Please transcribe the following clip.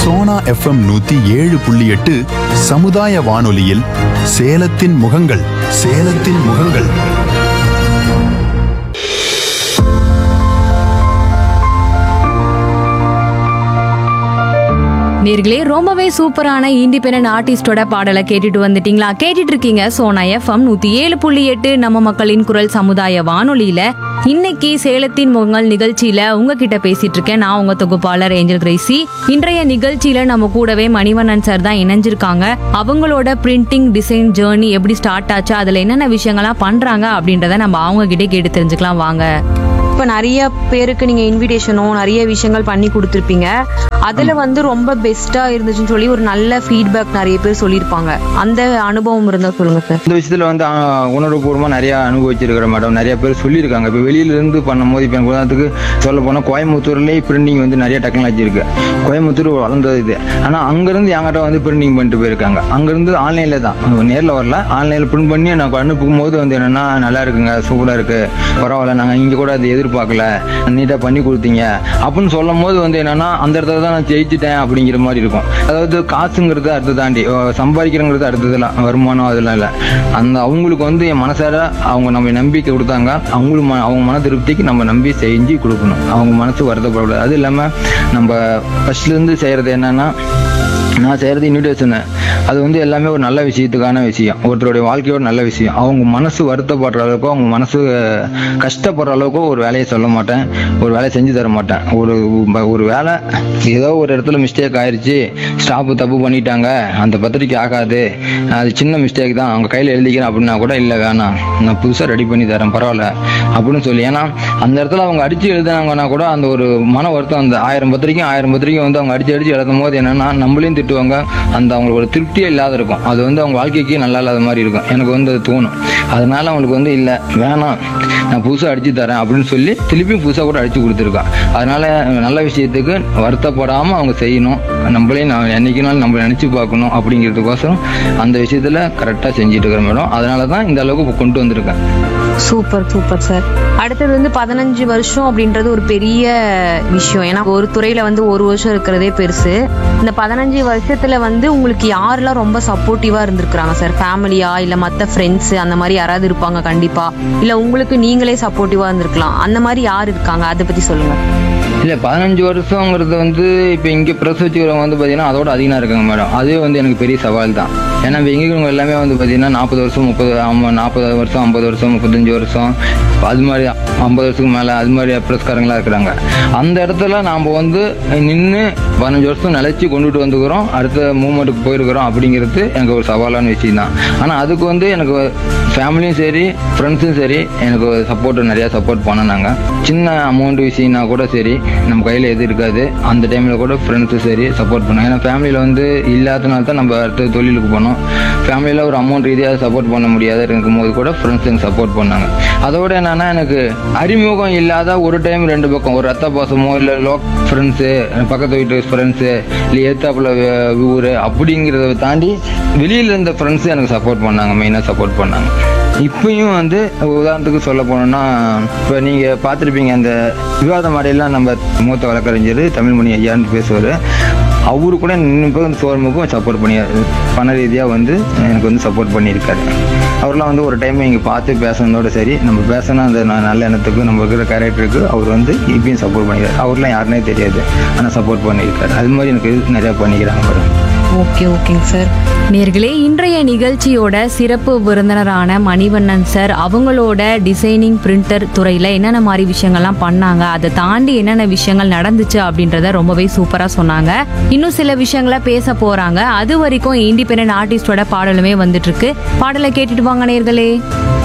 Sona FM நூத்தி ஏழு புள்ளி எட்டு சமுதாய வானொலியில் சேலத்தின் முகங்கள் சேலத்தின் முகங்கள் நேர்களே ரொம்பவே சூப்பரான இண்டிபெண்டன்ட் ஆர்டிஸ்டோட பாடலை கேட்டுட்டு வந்துட்டீங்களா கேட்டுட்டு இருக்கீங்க சோனா எஃப்எம் நூத்தி ஏழு புள்ளி எட்டு நம்ம மக்களின் குரல் சமுதாய வானொலியில இன்னைக்கு சேலத்தின் முகங்கள் நிகழ்ச்சியில உங்ககிட்ட பேசிட்டு இருக்கேன் நான் உங்க தொகுப்பாளர் ஏஞ்சல் கிரேசி இன்றைய நிகழ்ச்சியில நம்ம கூடவே மணிவண்ணன் சார் தான் இணைஞ்சிருக்காங்க அவங்களோட பிரிண்டிங் டிசைன் ஜேர்னி எப்படி ஸ்டார்ட் ஆச்சு அதுல என்னென்ன விஷயங்கள்லாம் பண்றாங்க அப்படின்றத நம்ம அவங்க கிட்டே கேட்டு தெரிஞ்சுக்கலாம் வாங்க இப்போ நிறைய பேருக்கு நீங்க இன்விடேஷனோ நிறைய விஷயங்கள் பண்ணி கொடுத்துருப்பீங்க அதுல வந்து ரொம்ப பெஸ்டா இருந்துச்சுன்னு சொல்லி ஒரு நல்ல ஃபீட்பேக் நிறைய பேர் சொல்லியிருப்பாங்க அந்த அனுபவம் இருந்தா சொல்லுங்க சார் இந்த விஷயத்துல வந்து ஆஹ், உணர்வுபூர்வமா நிறைய அனுபவிச்சிருக்கிறேன் மேடம் நிறைய பேர் சொல்லியிருக்காங்க இப்போ வெளியில இருந்து பண்ணும்போது இப்போ எனக்கு உதாரணத்துக்கு சொல்ல போனா கோயம்புத்தூர்லயே பிரிண்டிங் வந்து நிறைய டெக்னாலஜி இருக்கு கோயம்புத்தூர் வளர்ந்தது இது ஆனா அங்கிருந்து என்கிட்ட வந்து பிரிண்டிங் பண்ணிட்டு போயிருக்காங்க அங்கிருந்து ஆன்லைன்ல தான் நேர்ல வரல ஆன்லைன்ல பிரிண்ட் பண்ணி நான் அனுப்பும் போது வந்து என்னன்னா நல்லா இருக்குங்க சூப்பரா இருக்கு பரவாயில்ல நாங்க இங்க கூட அதை எதிர்பார்க்கல நீட்டா பண்ணி கொடுத்தீங்க அப்படின்னு சொல்லும் போது வந்து என்னன்னா அந்த இடத்துல தான் நான் ஜெயிச்சிட்டேன் அப்படிங்கிற மாதிரி இருக்கும் அதாவது காசுங்கிறது அடுத்து தாண்டி அஹ் சம்பாதிக்கிறங்கிறது அடுத்ததுலாம் வருமானம் அதெல்லாம் இல்லை அந்த அவங்களுக்கு வந்து என் மனசார அவங்க நம்ம நம்பிக்கை கொடுத்தாங்க அவங்களுக்கு ம- அவங்க மன திருப்திக்கு நம்ம நம்பி செஞ்சு கொடுக்கணும் அவங்க மனசு வருத்தப்படக்கூடாது அது இல்லாமல் நம்ம ஃபர்ஸ்ட்லேருந்து செய்கிறது என்னன்னா நான் செய்கிறது இன்விடேஷனு அது வந்து எல்லாமே ஒரு நல்ல விஷயத்துக்கான விஷயம் ஒருத்தருடைய வாழ்க்கையோட நல்ல விஷயம் அவங்க மனசு வருத்தப்படுற அளவுக்கோ அவங்க மனசு கஷ்டப்படுற அளவுக்கோ ஒரு வேலையை சொல்ல மாட்டேன் ஒரு வேலையை செஞ்சு தர மாட்டேன் ஒரு ஒரு வேலை ஏதோ ஒரு இடத்துல மிஸ்டேக் ஆயிருச்சு ஸ்டாஃப் தப்பு பண்ணிட்டாங்க அந்த பத்திரிக்கை ஆகாது அது சின்ன மிஸ்டேக் தான் அவங்க கையில் எழுதிக்கிறேன் அப்படின்னா கூட இல்லை வேணாம் நான் புதுசாக ரெடி பண்ணி தரேன் பரவாயில்ல அப்படின்னு சொல்லி ஏன்னா அந்த இடத்துல அவங்க அடிச்சு எழுதுனாங்கன்னா கூட அந்த ஒரு மன வருத்தம் அந்த ஆயிரம் பத்திரிக்கை ஆயிரம் பத்திரிக்கை வந்து அவங்க அடிச்சு அடிச்சு எழுதும் போது என்னன்னா நம்மளையும் திட்டுவாங்க அந்த அவங்களுக்கு ஒரு திருப்தியே இல்லாத இருக்கும் அது வந்து அவங்க வாழ்க்கைக்கு நல்லா இல்லாத மாதிரி இருக்கும் எனக்கு வந்து அது தோணும் அதனால அவங்களுக்கு வந்து இல்லை வேணாம் நான் புதுசாக அடிச்சு தரேன் அப்படின்னு சொல்லி திருப்பியும் புதுசாக கூட அடிச்சு கொடுத்துருக்கான் அதனால நல்ல விஷயத்துக்கு வருத்தப்படாமல் அவங்க செய்யணும் நம்மளே நான் என்னைக்குனாலும் நம்ம நினச்சி பார்க்கணும் அப்படிங்கிறதுக்கோசரம் அந்த விஷயத்தில் கரெக்டாக செஞ்சுட்டு இருக்கிறேன் மேடம் அதனால தான் இந்த அளவுக்கு இப்போ கொண்டு வந்திருக்கேன் சூப்பர் சூப்பர் சார் அடுத்தது வந்து பதினஞ்சு வருஷம் அப்படின்றது ஒரு பெரிய விஷயம் ஏன்னா ஒரு துறையில வந்து ஒரு வருஷம் இருக்கிறதே பெருசு இந்த பதினஞ்சு வருஷத்துல வந்து உங்களுக்கு யாரெல்லாம் ரொம்ப சப்போர்ட்டிவா இருந்திருக்காங்க சார் ஃபேமிலியா இல்ல மத்த ஃப்ரெண்ட்ஸ் அந்த மாதிரி யாராவது இருப்பாங்க கண்டிப்பா இல்ல உங்களுக்கு நீங்களே சப்போர்ட்டிவா இருந்திருக்கலாம் அந்த மாதிரி யார் இருக்காங்க அதை பத்தி சொல்லுங்க இல்லை பதினஞ்சு வருஷங்கிறது வந்து இப்போ இங்கே ப்ரெஸ் வச்சுக்கிறவங்க வந்து பார்த்தீங்கன்னா அதோட அதிகமாக இருக்காங்க மேடம் அதுவே வந்து எனக்கு பெரிய சவால் தான் ஏன்னா இப்போ இங்கே இருக்கிறவங்க எல்லாமே வந்து பார்த்தீங்கன்னா நாற்பது வருஷம் முப்பது ஆமாம் நாற்பது வருஷம் ஐம்பது வருஷம் முப்பத்தஞ்சு வருஷம் அது மாதிரி ஐம்பது வருஷத்துக்கு மேலே அது மாதிரி ப்ரெஸ்காரங்களாக இருக்கிறாங்க அந்த இடத்துல நாம் வந்து நின்று பதினஞ்சு வருஷம் நிலைச்சி கொண்டுட்டு வந்துக்கிறோம் அடுத்த மூமெண்ட்டுக்கு போயிருக்கிறோம் அப்படிங்கிறது எனக்கு ஒரு சவாலான விஷயம் தான் ஆனால் அதுக்கு வந்து எனக்கு ஃபேமிலியும் சரி ஃப்ரெண்ட்ஸும் சரி எனக்கு சப்போர்ட் நிறையா சப்போர்ட் பண்ணினாங்க சின்ன அமௌண்ட் விஷயம்னா கூட சரி நம்ம கையில் எது இருக்காது அந்த டைமில் கூட ஃப்ரெண்ட்ஸும் சரி சப்போர்ட் பண்ணாங்க ஏன்னா ஃபேமிலியில் வந்து இல்லாதனால தான் நம்ம அடுத்த தொழிலுக்கு போனோம் ஃபேமிலியில் ஒரு அமௌண்ட் ரீதியாக சப்போர்ட் பண்ண முடியாத இருக்கும்போது கூட ஃப்ரெண்ட்ஸ் எனக்கு சப்போர்ட் பண்ணாங்க அதோட என்னன்னா எனக்கு அறிமுகம் இல்லாத ஒரு டைம் ரெண்டு பக்கம் ஒரு ரத்த பாசமோ இல்லை லோக் ஃப்ரெண்ட்ஸு பக்கத்து வீட்டு ஃப்ரெண்ட்ஸு இல்லை ஏத்தாப்புல ஊர் அப்படிங்கிறத தாண்டி வெளியில் இருந்த ஃப்ரெண்ட்ஸு எனக்கு சப்போர்ட் பண்ணாங்க மெயினாக சப்போர்ட் பண்ணாங்க இப்பயும் வந்து உதாரணத்துக்கு சொல்ல போனோம்னா இப்போ நீங்கள் பார்த்துருப்பீங்க அந்த விவாத மாடையெல்லாம் நம்ம மூத்த வழக்கறிஞர் தமிழ்மணி ஐயான்னு பேசுவார் அவரு கூட இன்னும் இந்த சோர்முக்கும் சப்போர்ட் பண்ணி பண ரீதியாக வந்து எனக்கு வந்து சப்போர்ட் பண்ணியிருக்காரு அவர்லாம் வந்து ஒரு டைம் இங்கே பார்த்து பேசுனதோட சரி நம்ம பேசின அந்த ந- நல்ல எண்ணத்துக்கு நம்ம இருக்கிற கேரக்டருக்கு அவர் வந்து இப்பயும் சப்போர்ட் பண்ணிக்கிறார் அவர்லாம் யாருனே தெரியாது ஆனால் சப்போர்ட் பண்ணியிருக்காரு அது மாதிரி எனக்கு நிறையா பண்ணிக்கிறாங்க பாருங்க ஓகே ஓகேங்க சார் நேர்களே இன்றைய நிகழ்ச்சியோட சிறப்பு விருந்தினரான மணிவண்ணன் சார் அவங்களோட டிசைனிங் பிரிண்டர் துறையில என்னென்ன மாதிரி விஷயங்கள்லாம் பண்ணாங்க அதை தாண்டி என்னென்ன விஷயங்கள் நடந்துச்சு அப்படின்றத ரொம்பவே சூப்பரா சொன்னாங்க இன்னும் சில விஷயங்களை பேச போறாங்க அது வரைக்கும் இண்டிபெண்டன்ட் ஆர்டிஸ்டோட பாடலுமே வந்துட்டு இருக்கு பாடலை கேட்டுட்டு வாங்க நேர்களே